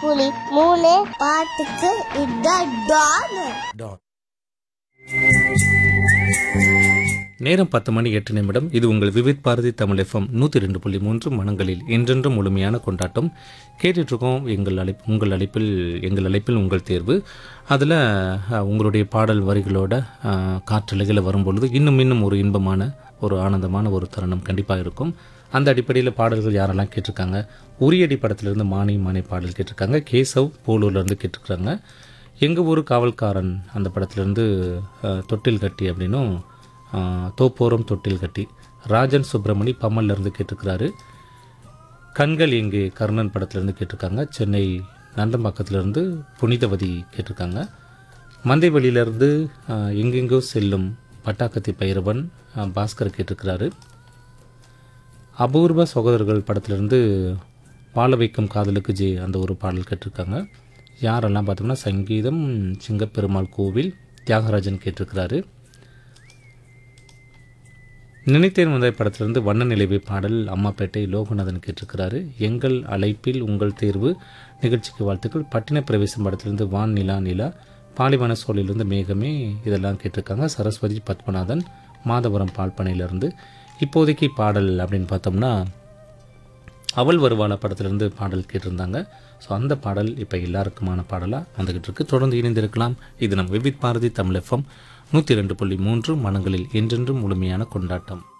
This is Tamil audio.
புலி மூணு பாட்டுக்கு இதான் டான் டாட் நேரம் பத்து மணி எட்டு நிமிடம் இது உங்கள் விவித் பாரதி தமிழ் எஃப்எம் நூற்றி ரெண்டு புள்ளி மூன்று மனங்களில் என்றென்றும் முழுமையான கொண்டாட்டம் கேட்டுட்ருக்கோம் எங்கள் அழைப்பு உங்கள் அழைப்பில் எங்கள் அழைப்பில் உங்கள் தேர்வு அதில் உங்களுடைய பாடல் வரிகளோட அஹ், காற்றலைகளை வரும்பொழுது இன்னும் இன்னும் ஒரு இன்பமான ஒரு ஆனந்தமான ஒரு தருணம் கண்டிப்பாக இருக்கும் அந்த அடிப்படையில் பாடல்கள் யாரெல்லாம் கேட்டிருக்காங்க உரியடி படத்திலிருந்து மானி மானி பாடல் கேட்டிருக்காங்க கேசவ் போலூர்லேருந்து கேட்டிருக்காங்க எங்கள் ஊர் காவல்காரன் அந்த படத்துலேருந்து அஹ், தொட்டில் கட்டி அப்படின்னும் அஹ், தோப்போரம் தொட்டில் கட்டி ராஜன் சுப்பிரமணி பம்மல்லேருந்து கேட்டிருக்கிறாரு கண்கள் எங்கே கர்ணன் படத்துலேருந்து கேட்டிருக்காங்க சென்னை நந்தம்பாக்கத்துலேருந்து புனிதவதி கேட்டிருக்காங்க மந்தைவெளியிலேருந்து எங்கெங்கோ செல்லும் பட்டாக்கத்தி பைரவன் அஹ், பாஸ்கர் கேட்டிருக்கிறாரு அபூர்வ சகோதரர்கள் படத்திலிருந்து வாழ வைக்கும் காதலுக்கு ஜே அந்த ஒரு பாடல் கேட்டிருக்காங்க யாரெல்லாம் பார்த்தோம்னா சங்கீதம் சிங்கப்பெருமாள் கோவில் தியாகராஜன் கேட்டிருக்கிறாரு நினைத்தேன் வந்த படத்திலிருந்து வண்ண நிலைவை பாடல் அம்மாப்பேட்டை லோகநாதன் கேட்டிருக்கிறாரு எங்கள் அழைப்பில் உங்கள் தேர்வு நிகழ்ச்சிக்கு வாழ்த்துக்கள் பட்டின பிரவேசம் படத்திலிருந்து வான் நிலா நிலா பாலிவன சோழிலிருந்து மேகமே இதெல்லாம் கேட்டிருக்காங்க சரஸ்வதி பத்மநாதன் மாதவரம் பால்பனையிலிருந்து இப்போதைக்கு பாடல் அப்படின்னு பார்த்தோம்னா அவள் வருவாள படத்திலிருந்து பாடல் கேட்டிருந்தாங்க ஸோ அந்த பாடல் இப்போ எல்லாருக்குமான பாடலாக வந்துக்கிட்டு இருக்கு தொடர்ந்து இணைந்திருக்கலாம் இது நம் விவித் பாரதி தமிழ் எஃப்எம் நூற்றி ரெண்டு புள்ளி மூன்று மனங்களில் என்றென்றும் முழுமையான கொண்டாட்டம்